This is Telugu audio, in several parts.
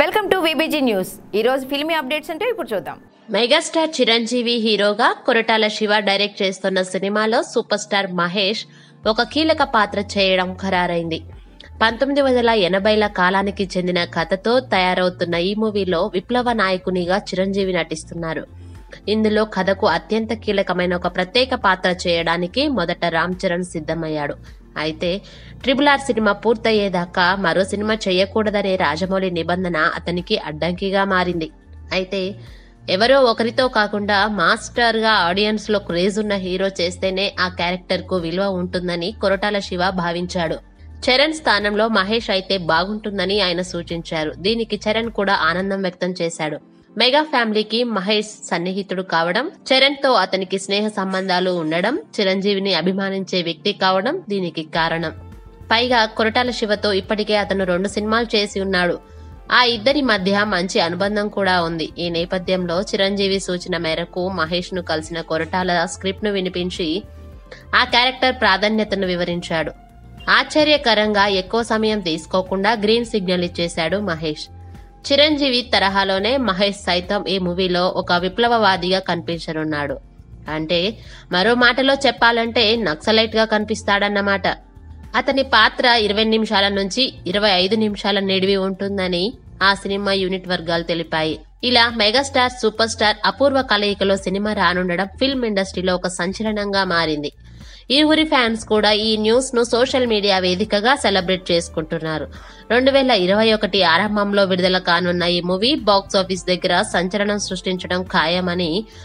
వెల్కమ్ టు విబిజీ న్యూస్ ఈ రోజు ఫిల్మీ అప్డేట్స్ అంటే ఇప్పుడు చూద్దాం మెగాస్టార్ చిరంజీవి హీరోగా కొరటాల శివ డైరెక్ట్ చేస్తున్న సినిమాలో సూపర్ స్టార్ మహేష్ ఒక కీలక పాత్ర చేయడం ఖరారైంది పంతొమ్మిది వందల ఎనభైల కాలానికి చెందిన కథతో తయారవుతున్న ఈ మూవీలో విప్లవ నాయకునిగా చిరంజీవి నటిస్తున్నారు ఇందులో కథకు అత్యంత కీలకమైన ఒక ప్రత్యేక పాత్ర చేయడానికి మొదట రామ్ చరణ్ సిద్ధమయ్యాడు అయితే ట్రిపుల్ ఆర్ సినిమా పూర్తయ్యేదాకా మరో సినిమా చేయకూడదనే రాజమౌళి నిబంధన అతనికి అడ్డంకిగా మారింది అయితే ఎవరో ఒకరితో కాకుండా మాస్టర్ గా ఆడియన్స్ లో క్రేజ్ ఉన్న హీరో చేస్తేనే ఆ క్యారెక్టర్ కు విలువ ఉంటుందని కొరటాల శివ భావించాడు చరణ్ స్థానంలో మహేష్ అయితే బాగుంటుందని ఆయన సూచించారు దీనికి చరణ్ కూడా ఆనందం వ్యక్తం చేశాడు మెగా ఫ్యామిలీకి మహేష్ సన్నిహితుడు కావడం చరణ్ తో అతనికి స్నేహ సంబంధాలు ఉండడం చిరంజీవిని అభిమానించే వ్యక్తి కావడం దీనికి కారణం పైగా కొరటాల శివతో ఇప్పటికే అతను రెండు సినిమాలు చేసి ఉన్నాడు ఆ ఇద్దరి మధ్య మంచి అనుబంధం కూడా ఉంది ఈ నేపథ్యంలో చిరంజీవి సూచన మేరకు మహేష్ ను కలిసిన కొరటాల స్క్రిప్ట్ ను వినిపించి ఆ క్యారెక్టర్ ప్రాధాన్యతను వివరించాడు ఆశ్చర్యకరంగా ఎక్కువ సమయం తీసుకోకుండా గ్రీన్ సిగ్నల్ ఇచ్చేశాడు మహేష్ చిరంజీవి తరహాలోనే మహేష్ సైతం ఈ మూవీలో ఒక విప్లవవాదిగా కనిపించనున్నాడు అంటే మరో మాటలో చెప్పాలంటే నక్సలైట్ గా కనిపిస్తాడన్నమాట అతని పాత్ర ఇరవై నిమిషాల నుంచి ఇరవై ఐదు నిమిషాల నిడివి ఉంటుందని ఆ సినిమా యూనిట్ వర్గాలు తెలిపాయి ఇలా మెగాస్టార్ సూపర్ స్టార్ అపూర్వ కలయికలో సినిమా రానుండడం ఫిల్మ్ ఇండస్ట్రీలో ఒక సంచలనంగా మారింది ఇరువురి ఫ్యాన్స్ కూడా ఈ న్యూస్ ను సోషల్ మీడియా వేదికగా సెలబ్రేట్ చేసుకుంటున్నారు రెండు వేల ఇరవై ఒకటి ఆరంభంలో విడుదల కానున్న ఈ మూవీ బాక్స్ ఆఫీస్ దగ్గర సంచలనం సృష్టించడం ఖాయమని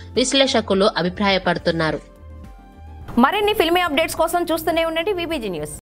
విశ్లేషకులు అభిప్రాయపడుతున్నారు మరిన్ని ఫిల్మీ అప్డేట్స్ కోసం చూస్తూనే ఉండండి విబిజీ న్యూస్